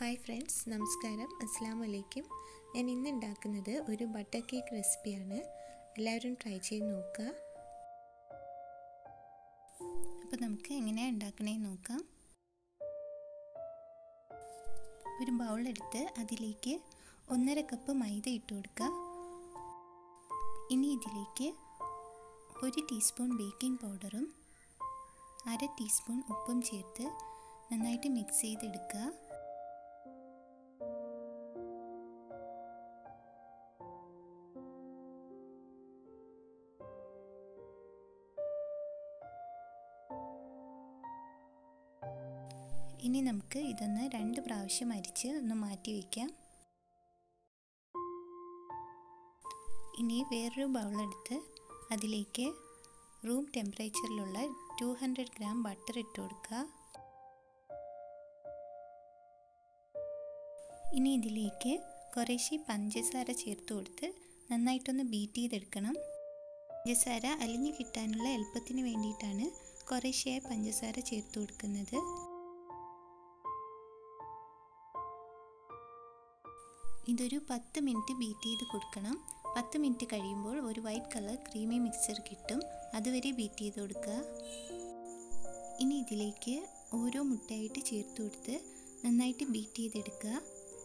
hi friends നമസ്കാരം അസ്സാം വലൈക്കും ഞാൻ ഇന്ന് ഉണ്ടാക്കുന്നത് ഒരു ബട്ടർ കേക്ക് റെസിപ്പിയാണ് എല്ലാവരും ട്രൈ ചെയ്ത് നോക്കുക അപ്പോൾ നമുക്ക് എങ്ങനെയാണ് ഉണ്ടാക്കണേന്ന് നോക്കാം ഒരു ബൗളെടുത്ത് അതിലേക്ക് ഒന്നര കപ്പ് മൈദ ഇട്ട് കൊടുക്കുക ഇനി ഇതിലേക്ക് ഒരു ടീസ്പൂൺ ബേക്കിംഗ് പൗഡറും അര ടീസ്പൂൺ ഉപ്പും ചേർത്ത് നന്നായിട്ട് മിക്സ് ചെയ്തെടുക്കുക ഇനി നമുക്ക് ഇതൊന്ന് രണ്ട് പ്രാവശ്യം അരിച്ച് ഒന്ന് മാറ്റി വയ്ക്കാം ഇനി വേറൊരു ബൗളെടുത്ത് അതിലേക്ക് റൂം ടെമ്പറേച്ചറിലുള്ള ടു ഹൺഡ്രഡ് ഗ്രാം ബട്ടർ ഇട്ട് കൊടുക്കുക ഇനി ഇതിലേക്ക് കുറേശ്ശെ പഞ്ചസാര ചേർത്ത് കൊടുത്ത് നന്നായിട്ടൊന്ന് ബീറ്റ് ചെയ്തെടുക്കണം പഞ്ചസാര അലിഞ്ഞു കിട്ടാനുള്ള എളുപ്പത്തിന് വേണ്ടിയിട്ടാണ് കുറേശ്ശെയായി പഞ്ചസാര ചേർത്ത് കൊടുക്കുന്നത് ഇതൊരു പത്ത് മിനിറ്റ് ബീറ്റ് ചെയ്ത് കൊടുക്കണം പത്ത് മിനിറ്റ് കഴിയുമ്പോൾ ഒരു വൈറ്റ് കളർ ക്രീമി മിക്സർ കിട്ടും അതുവരെ ബീറ്റ് ചെയ്ത് കൊടുക്കുക ഇനി ഇതിലേക്ക് ഓരോ മുട്ടയായിട്ട് ചേർത്ത് കൊടുത്ത് നന്നായിട്ട് ബീറ്റ് ചെയ്തെടുക്കുക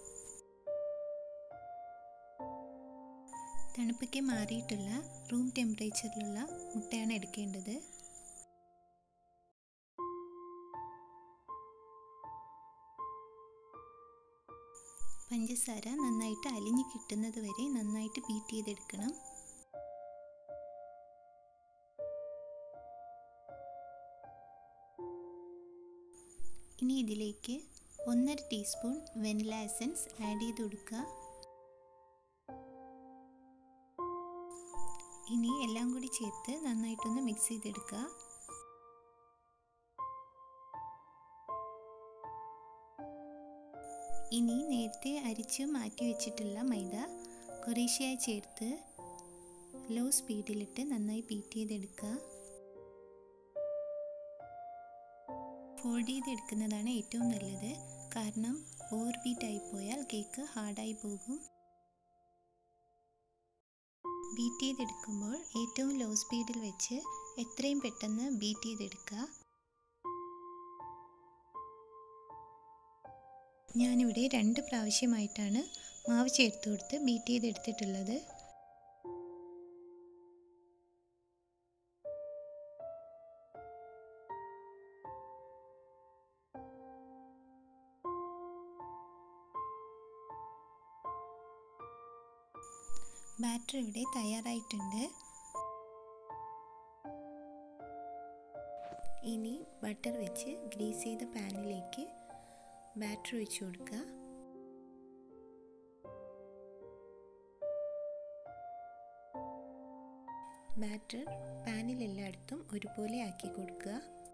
തണുപ്പൊക്കെ മാറിയിട്ടുള്ള റൂം ടെമ്പറേച്ചറിലുള്ള മുട്ടയാണ് എടുക്കേണ്ടത് പഞ്ചസാര നന്നായിട്ട് അലിഞ്ഞ് കിട്ടുന്നത് വരെ നന്നായിട്ട് ബീറ്റ് ചെയ്തെടുക്കണം ഇനി ഇതിലേക്ക് ഒന്നര ടീസ്പൂൺ വെനില എസൻസ് ആഡ് ചെയ്ത് കൊടുക്കുക ഇനി എല്ലാം കൂടി ചേർത്ത് നന്നായിട്ടൊന്ന് മിക്സ് ചെയ്തെടുക്കുക ഇനി നേരത്തെ അരിച്ച് മാറ്റി വെച്ചിട്ടുള്ള മൈദ കുറേശ്ശെയായി ചേർത്ത് ലോ സ്പീഡിലിട്ട് നന്നായി ബീറ്റ് ചെയ്തെടുക്കുക ഫോൾഡ് ചെയ്തെടുക്കുന്നതാണ് ഏറ്റവും നല്ലത് കാരണം ഓവർ ബീറ്റ് ആയി പോയാൽ കേക്ക് ഹാർഡായി പോകും ബീറ്റ് ചെയ്തെടുക്കുമ്പോൾ ഏറ്റവും ലോ സ്പീഡിൽ വെച്ച് എത്രയും പെട്ടെന്ന് ബീറ്റ് ചെയ്തെടുക്കുക ഞാനിവിടെ രണ്ട് പ്രാവശ്യമായിട്ടാണ് മാവ് ചേർത്ത് കൊടുത്ത് ബീറ്റ് ചെയ്തെടുത്തിട്ടുള്ളത് ബാറ്റർ ഇവിടെ തയ്യാറായിട്ടുണ്ട് ഇനി ബട്ടർ വെച്ച് ഗ്രീസ് ചെയ്ത പാനിലേക്ക് ബാറ്റർ ഒഴിച്ചു കൊടുക്കുക ബാറ്റർ പാനിൽ എല്ലായിടത്തും ഒരുപോലെ ആക്കി കൊടുക്കുക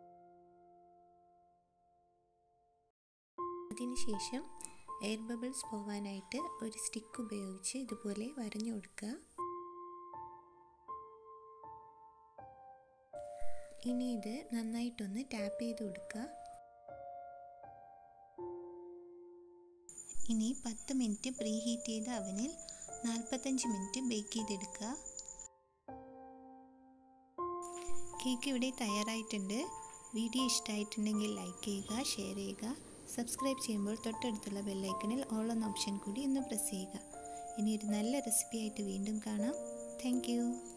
അതിനുശേഷം എയർ ബബിൾസ് പോകാനായിട്ട് ഒരു സ്റ്റിക്ക് ഉപയോഗിച്ച് ഇതുപോലെ വരഞ്ഞു കൊടുക്കുക ഇനി ഇത് നന്നായിട്ടൊന്ന് ടാപ്പ് ചെയ്ത് കൊടുക്കുക ഇനി പത്ത് മിനിറ്റ് പ്രീ ഹീറ്റ് ചെയ്ത അവനിൽ നാൽപ്പത്തഞ്ച് മിനിറ്റ് ബേക്ക് ചെയ്തെടുക്കുക കേക്ക് ഇവിടെ തയ്യാറായിട്ടുണ്ട് വീഡിയോ ഇഷ്ടമായിട്ടുണ്ടെങ്കിൽ ലൈക്ക് ചെയ്യുക ഷെയർ ചെയ്യുക സബ്സ്ക്രൈബ് ചെയ്യുമ്പോൾ തൊട്ടടുത്തുള്ള ബെല്ലൈക്കണിൽ ഓൾ എന്ന ഓപ്ഷൻ കൂടി ഒന്ന് പ്രസ് ചെയ്യുക ഇനി ഒരു നല്ല റെസിപ്പി ആയിട്ട് വീണ്ടും കാണാം താങ്ക്